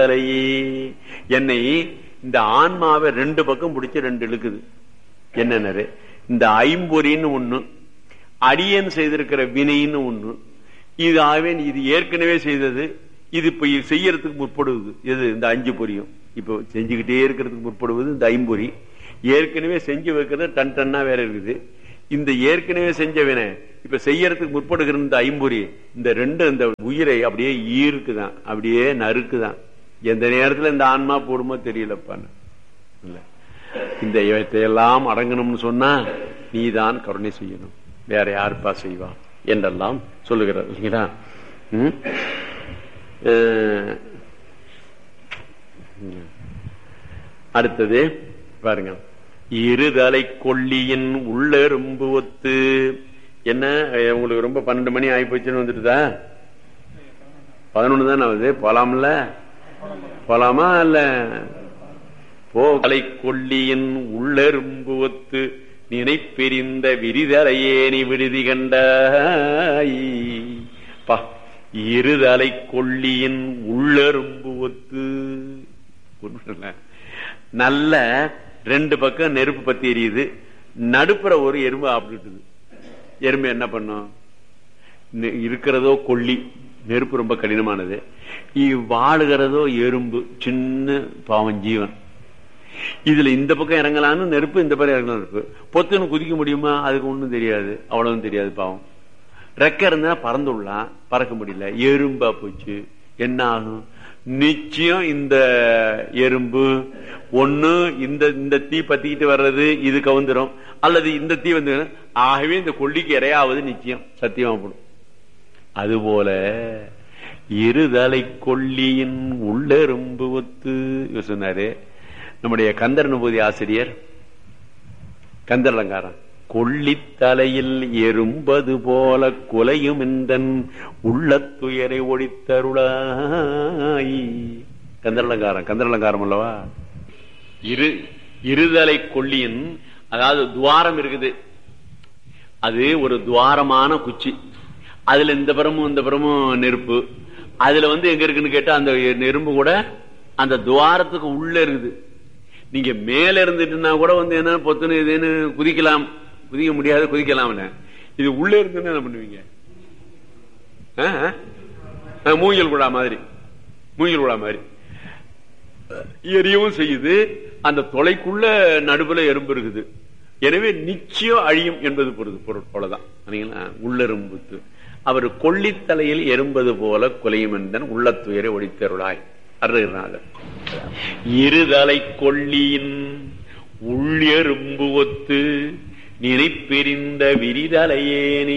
தலையே என்னை இந்த ஆன்மாவை ரெண்டு பக்கம் பிடிச்சு ரெண்டு இழுக்குது என்னன்னு இந்த ஐம்பொறின்னு ஒண்ணு அடியன் செய்திருக்கிற வினைன்னு ஒண்ணு இது ஆவேன் இது ஏற்கனவே செய்தது இது இப்ப இது செய்யறதுக்கு முற்படுவது எது இந்த அஞ்சு பொரியும் இப்போ செஞ்சுக்கிட்டே இருக்கிறதுக்கு முற்படுவது இந்த ஐம்பொறி ஏற்கனவே செஞ்சு வைக்கிறது டன் டன்னா வேற இருக்குது இந்த ஏற்கனவே செஞ்ச வினை இப்ப செய்யறதுக்கு முற்படுகிற இந்த ஐம்பொறி இந்த ரெண்டு இந்த உயிரை அப்படியே ஈர்க்குதான் அப்படியே நறுக்குதான் எந்த நேரத்துல இந்த ஆன்மா போடுமோ தெரியலப்பான்னு இல்ல இந்த இவற்றையெல்லாம் அடங்கணும்னு சொன்னா நீதான் கருணை செய்யணும் வேற யாருப்பா செய்வா என்றெல்லாம் சொல்லுகிறார் இல்லைங்களா ம்? அஹ், அடுத்தது பாருங்க இருதலை கொல்லியின் உள்ளெரும்பு ஒத்து என்ன அஹ், உங்களுக்கு ரொம்ப பன்னெண்டு மணி ஆகி போச்சுன்னு வந்துட்டுதா பதினொன்னு தான் ஆகுது போலாம்ல போலாமா இல்ல போகலை கொல்லியின் உள்ளெரும்பு ஒத்து நினைப்பெரிந்த விரிதலையே நீ விடுதி கண்டாய் பா இருதலை கொல்லியின் உள்ளெரும்பு ஒத்து ஒண்ணுமில்ல. நல்ல ரெண்டு பக்கம் நெருப்பு பத்தி எரியுது நடுப்புற ஒரு எறும்பு ஆப்பிட்டுது எறும்பு என்ன பண்ணும் நெ- இருக்கிறதோ கொல்லி நெருப்பு ரொம்ப கடினமானது இ- வாழுகிறதோ எறும்பு சின்ன பாவம் ஜீவன் இதுல இந்த பக்கம் இறங்கலான்னு நெருப்பு இந்த பக்கம் இறங்கலாம் நெருப்பு பொத்துன்னு குதிக்க முடியுமா அதுக்கு ஒண்ணும் தெரியாது அவ்வளவும் தெரியாது பாவம் ரெக்க இருந்தா பறந்துடலாம் பறக்க முடியல எறும்பா போச்சு என்ன ஆகும் நிச்சயம் இந்த எறும்பு ஒண்ணு இந்த இந்த தீ பத்திக்கிட்டு வர்றது இது கவுந்துரும் அல்லது இந்த தீ வந்து ஆகவே இந்த கொல்லிக்கு இரையாவது நிச்சயம் சத்தியமா போடும் அதுபோல இருதலை கொல்லியின் உள்ளெரும்பு ஒத்து இவர் சொன்னாரு நம்முடைய கந்தர் அனுபூதி ஆசிரியர் கந்தர் அலங்காரம் கொள்ளித்தலையில் எறும்பது போல குலையும் இந்தன் உள்ளத்துயரை ஒழித்தருளாய் கந்தர் அலங்காரம் கந்தர் அலங்காரம் அல்லவா இரு இருதலை கொல்லியின் அதாவது துவாரம் இருக்குது அது ஒரு துவாரமான குச்சி அதுல இந்த புறமும் இந்த புறமும் நெருப்பு அதுல வந்து எங்க இருக்குன்னு கேட்டா அந்த நெருப்பு கூட அந்த துவாரத்துக்கு உள்ள இருக்குது நீங்க மேல இருந்துட்டுனா கூட வந்து என்ன பொத்துன்னு இதுன்னு குதிக்கலாம் குதிக்க முடியாது குதிக்கலாம்ல இது உள்ள இருந்துன்னு என்ன பண்ணுவீங்க ஆ? ஆ, மூங்கில் குழா மாதிரி மூங்கில் குழா மாதிரி எரியவும் செய்யுது அந்த தொலைக்குள்ள நடுவுல எறும்பு இருக்குது எனவே நிச்சயம் அழியும் என்பது பொருது பொருள் போலதான் சரிங்களா? உள்ளெரும்புத்து அவர் கொள்ளித்தலையில் எறும்பது போல குலையும் என்றன் உள்ளத்துயரை ஒழித்தருளாய் அருகிறார் இருதலை கொள்ளியின் உள்ளெரும்பு ஒத்து நினைப்பெரிந்த விரிதலையேனி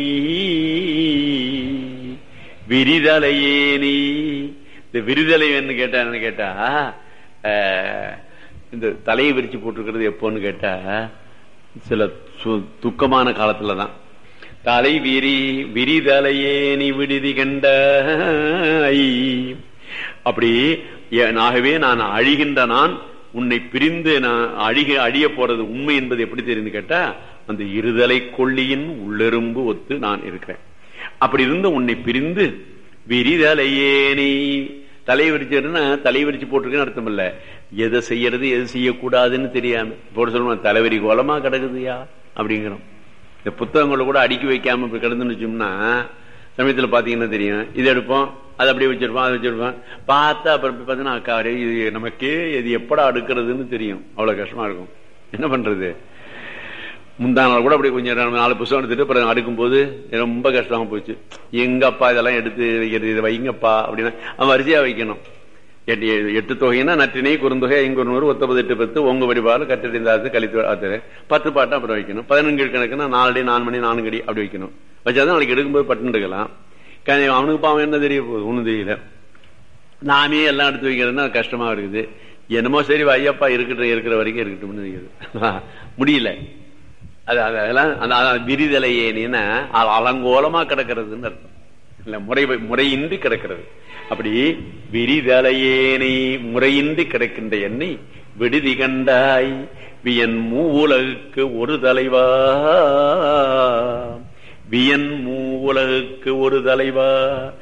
விரிதலையேனி இந்த விரிதலை என்ன கேட்டா என்ன கேட்டா அஹ், இந்த தலையை விரிச்சு போட்டிருக்கிறது எப்போன்னு கேட்டா சில சு- துக்கமான காலத்துலதான் தலை விரி விரிதலையேனி விடுதி கண்டாய் அப்படி எ- ஆகவே நான் அழிகின்ற நான் உன்னை பிரிந்து நான் அழிக அழிய போறது உண்மை என்பது எப்படி தெரியுது கேட்டா அந்த இருதலை கொள்ளியின் உள்ளெரும்பு ஒத்து நான் இருக்கிறேன் அப்படி இருந்து உன்னை பிரிந்து விரிதலையேனி தலை விரிச்சுன்னா தலை விரிச்சு போட்டிருக்கேன்னு அர்த்தம் இல்ல எதை செய்யறது எது செய்யக்கூடாதுன்னு தெரியாம போட சொல்லுவோம் தலைவரி கோலமா கிடக்குதுயா அப்படிங்கிறோம் இந்த புத்தகங்களை கூட அடுக்கி வைக்காம இப்ப கிடந்துன்னு வச்சோம்னா சமயத்துல பாத்தீங்கன்னா தெரியும் இது எடுப்போம் அதை அப்படியே வச்சிருப்போம் அதை வச்சிருப்போம் பார்த்தா அப்புறம் போய் பார்த்தீங்கன்னா அக்கா, அடே, இது நமக்கே இது எப்படா அடுக்கிறதுன்னு தெரியும் அவ்வளவு கஷ்டமா இருக்கும் என்ன பண்றது முந்தா நாள் கூட அப்படி கொஞ்சம் ரெண்டு நாலு புத்தகம் எடுத்துட்டு அப்புறம் அடுக்கும்போது ரொம்ப கஷ்டமா போச்சு எங்கப்பா இதெல்லாம் எடுத்து வைக்கிறது இதை வைங்கப்பா அப்படின்னா அவன் வரிசையா வைக்கணும் எட்டு எட்டு தொகைன்னா நற்றினை குறுந்தொகை ஐங்குறுநூறு ஒத்தபது எட்டு பத்து உங்க வடிவாறு கட்டடிந்தாது கழித்து ஆத்தரு பத்து பாட்டம் அப்புறம் வைக்கணும் பதினஞ்சு கணக்குன்னா நாலு நாலு மணி நான்கு அடி அப்படி வைக்கணும் வச்சாதான் நாளைக்கு எடுக்கும்போது பட்டுன்னு எடுக்கலாம் க- அவனுக்கு பாவம் என்ன தெரிய போகுது ஒண்ணும் தெரியல நாமே எல்லாம் எடுத்து வைக்கிறதுன்னா கஷ்டமா இருக்குது என்னமோ சரி ஐயப்பா இருக்கட்டும் இருக்கிற வரைக்கும் இருக்கட்டும்னு இருக்குது முடியல அது அது- அதெல்லாம் அந்த அந்த விரிதலையேனா அது அலங்கோலமா கிடக்கிறதுன்னு அர்த்தம் இல்ல முறை முறையின்றி கிடக்கிறது அப்படி விரிதலையேனை முறையின்றி கிடக்கின்ற என்னை விடுதி கண்டாய் வியன் மூவுலகுக்கு ஒரு தலைவா வியன் மூவுலகுக்கு ஒரு தலைவா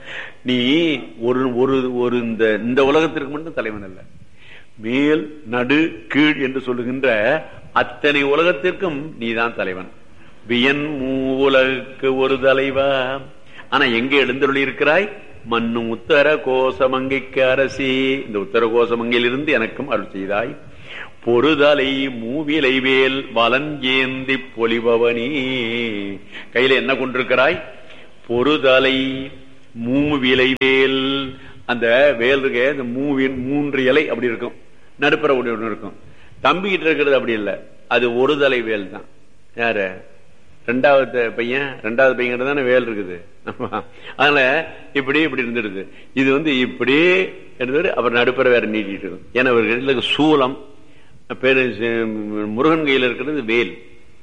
நீ ஒரு ஒரு ஒரு இந்த இந்த உலகத்திற்கு மட்டும் தலைவன் அல்ல மேல் நடு கீழ் என்று சொல்லுகின்ற அத்தனை உலகத்திற்கும் நீதான் தலைவன் வியன் மூவுலகுக்கு ஒரு தலைவா ஆனா எங்க எழுந்தருளி இருக்கிறாய் மண்ணும் உத்தர கோசமங்கைக்கு அரசி இந்த உத்தர கோசமங்கையிலிருந்து எனக்கும் அருள் செய்தாய் பொறுதலை மூவிலை வேல் வலன் ஏந்தி பொலிபவனி கையில என்ன கொண்டிருக்கிறாய் பொறுதலை மூவிலை வேல் அந்த வேல் இருக்க இந்த மூவின் மூன்று இலை அப்படி இருக்கும் நடுப்புற ஒன்று ஒன்று இருக்கும் தம்பிக்கிட்டு இருக்கிறது அப்படி இல்லை அது ஒரு தலை வேல் தான் யாரு ரெண்டாவது பையன் ரெண்டாவது பையன் தானே வேல் இருக்குது அதனால இப்படி இப்படி இருந்துடுது இது வந்து இப்படி இருந்தது அப்புறம் நடுப்புற வேற நீட்டிட்டு இருக்கும் ஏன்னா இவர்கள் சூலம் பேரு முருகன் கையில் இருக்கிறது வேல்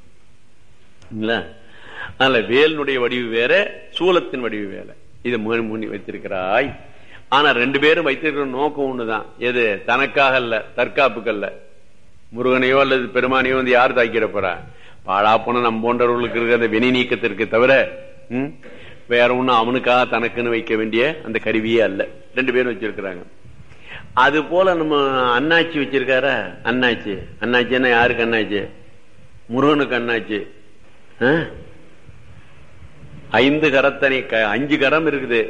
அதனால வேலினுடைய வடிவு வேற சூலத்தின் வடிவு வேற இதை முன்னி வைத்திருக்கிறாய் ஆனா ரெண்டு பேரும் வைத்திருக்கிற நோக்கம் ஒண்ணுதான் எது தனக்காக அல்ல தற்காப்புக்கு அல்ல முருகனையோ அல்லது பெருமானையோ வந்து யார் தாக்கிட போறா பாழா போன நம் போன்றவர்களுக்கு இருக்கிற அந்த வினை நீக்கத்திற்கு தவிர வேற ஒண்ணும் அவனுக்காக தனக்குன்னு வைக்க வேண்டிய அந்த கருவியே அல்ல ரெண்டு பேரும் வச்சிருக்கிறாங்க அது போல நம்ம அண்ணாச்சி வச்சிருக்காரா அண்ணாச்சி அண்ணாச்சின்னா யாருக்கு அண்ணாச்சி முருகனுக்கு அண்ணாச்சி ஐந்து கரத்தனை அஞ்சு கரம் இருக்குது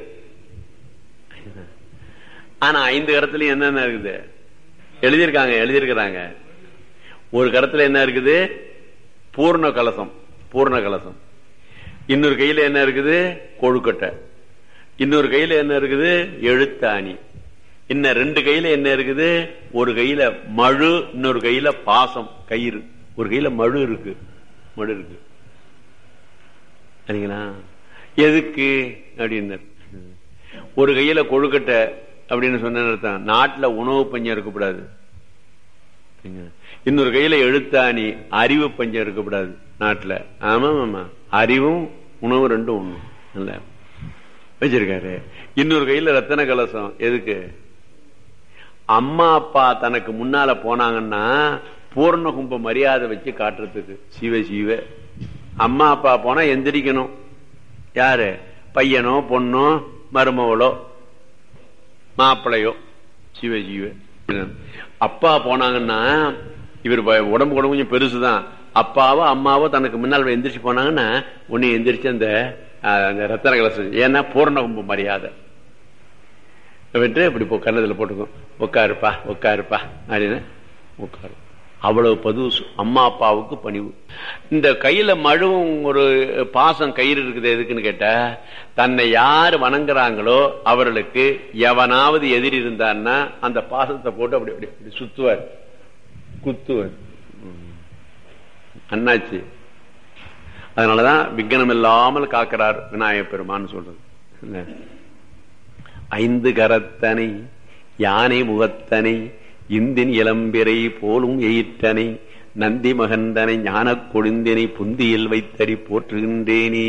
ஆனா ஐந்து கரத்துலயும் என்னென்ன இருக்குது எழுதியிருக்காங்க எழுதியிருக்கிறாங்க ஒரு கரத்துல என்ன இருக்குது பூர்ண கலசம் பூர்ண கலசம் இன்னொரு கையில என்ன இருக்குது கொழுக்கட்டை இன்னொரு கையில என்ன இருக்குது எழுத்தாணி இன்னும் ரெண்டு கையில என்ன இருக்குது ஒரு கையில மழு இன்னொரு கையில பாசம் கயிறு ஒரு கையில மழு இருக்கு மழு இருக்கு சரிங்களா எதுக்கு அப்படின்னு ஒரு கையில கொழுக்கட்டை அப்படின்னு சொன்ன நாட்டுல உணவு பஞ்சம் இருக்கக்கூடாது இன்னொரு கையில எழுத்தாணி அறிவு பஞ்சம் இருக்கக்கூடாது நாட்டுல ஆமா ஆமா அறிவும் உணவு ரெண்டும் ஒண்ணு இல்ல வச்சிருக்காரு இன்னொரு கையில ரத்தன கலசம் எதுக்கு அம்மா அப்பா தனக்கு முன்னால போனாங்கன்னா பூர்ண கும்ப மரியாதை வச்சு காட்டுறதுக்கு சிவ சிவ அம்மா அப்பா போனா எந்திரிக்கணும் யாரு பையனோ பொண்ணோ மருமவளோ மாப்பிளையோ சிவ சிவ அப்பா போனாங்கன்னா இவர் உடம்பு கூட கொஞ்சம் பெருசுதான் அப்பாவோ அம்மாவோ தனக்கு முன்னால் எந்திரிச்சு போனாங்கன்னா ஒன்னு எந்திரிச்சு அந்த அந்த ரத்தன கலசம் ஏன்னா பூர்ண கும்ப மரியாதை விட்டு இப்படி கண்ணத்துல போட்டுக்கும் உட்காருப்பா உட்காருப்பா அப்படின்னு உட்காரு அவ்வளவு பது அம்மா அப்பாவுக்கு பணிவு இந்த கையில மழுவும் ஒரு பாசம் கயிறு இருக்குது எதுக்குன்னு கேட்டா தன்னை யார் வணங்குறாங்களோ அவர்களுக்கு எவனாவது எதிரி இருந்தான்னா அந்த பாசத்தை போட்டு அப்படி அப்படி அப்படி சுத்துவார் குத்துவார் அண்ணாச்சி அதனாலதான் விக்னம் இல்லாமல் காக்கிறார் விநாயக பெருமான்னு சொல்றது ஐந்து கரத்தனை யானை முகத்தனை இந்தின் இளம்பிரை போலும் எயிற்றனை நந்தி மகந்தனை ஞான கொழுந்தினை புந்தியில் வைத்தடி போற்றுகின்றேனே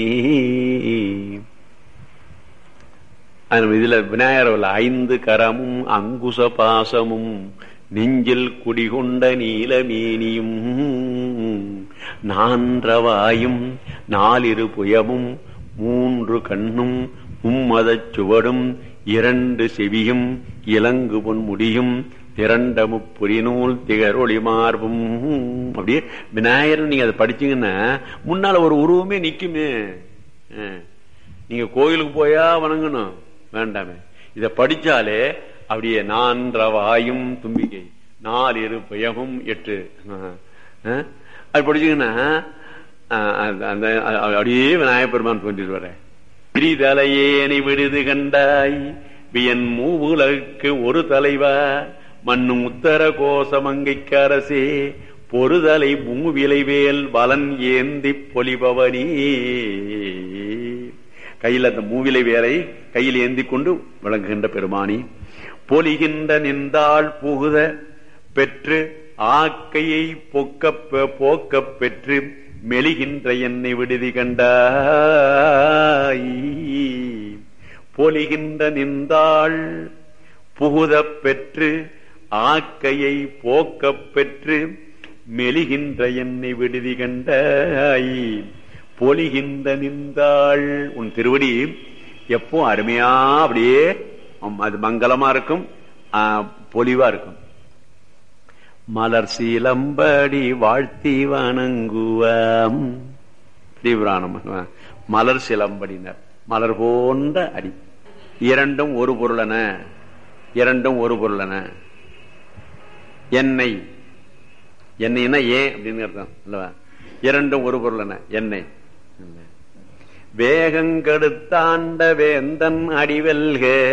இதுல விநாயகர் ஐந்து கரமும் அங்குச பாசமும் நெஞ்சில் குடிகொண்ட நீலமேனியும் நான்றவாயும் நாலிரு புயமும் மூன்று கண்ணும் மும்மதச் சுவடும் இரண்டு செவியும் இலங்கு பொன் முடியும் திரண்ட முப்புரிநூல் திகரொளி மார்பும் அப்படியே விநாயகர் நீங்க அதை படிச்சீங்கன்னா முன்னால ஒரு உருவமே நிக்குமே நீங்க கோயிலுக்கு போயா வணங்கணும் வேண்டாமே இத படிச்சாலே அப்படியே நான்றவாயும் தும்பிக்கை நாலு இரு பயமும் எட்டு அது படிச்சீங்கன்னா அந்த அப்படியே விநாயகப் பெருமான் தோன்றிட்டு வர பிரிதலையேனை விடுது கண்டாய் வியன் மூவுலகுக்கு ஒரு தலைவா மண்ணும் உத்தர கோசமங்கைக்கு அரசே பொறுதலை மூவிலைவேல் வலன் ஏந்தி பொலிபவனி கையில் அந்த மூவிலை வேலை கையில் ஏந்தி கொண்டு விளங்குகின்ற பெருமானி பொலிகின்ற நின்றாள் புகுத பெற்று ஆக்கையை பொக்க போக்க பெற்று மெலிகின்ற என்னை விடுதி கண்டாய் பொலிகின்ற நின்றாள் புகுத பெற்று ஆக்கையை போக்க பெற்று மெலிகின்ற என்னை விடுதி கண்டாய் பொலிகின்ற நின்றாள் உன் திருவடி எப்போ அருமையா அப்படியே ஆம், அது மங்களமா இருக்கும் ஆ, பொலிவா இருக்கும் மலர் சீலம்படி வாழ்த்தி வணங்குவாம் தீவிராணம் மலர் சிலம்படினர் மலர் போன்ற அடி இரண்டும் ஒரு பொருளன இரண்டும் ஒரு பொருளன எண்ணெய் எண்ணெய்னா ஏன் அப்படின்னு அர்த்தம் அல்லவா இரண்டும் ஒரு பொருளன எண்ணெய் வேகங்கெடுத்தாண்ட வேந்தன் அடிவெல்க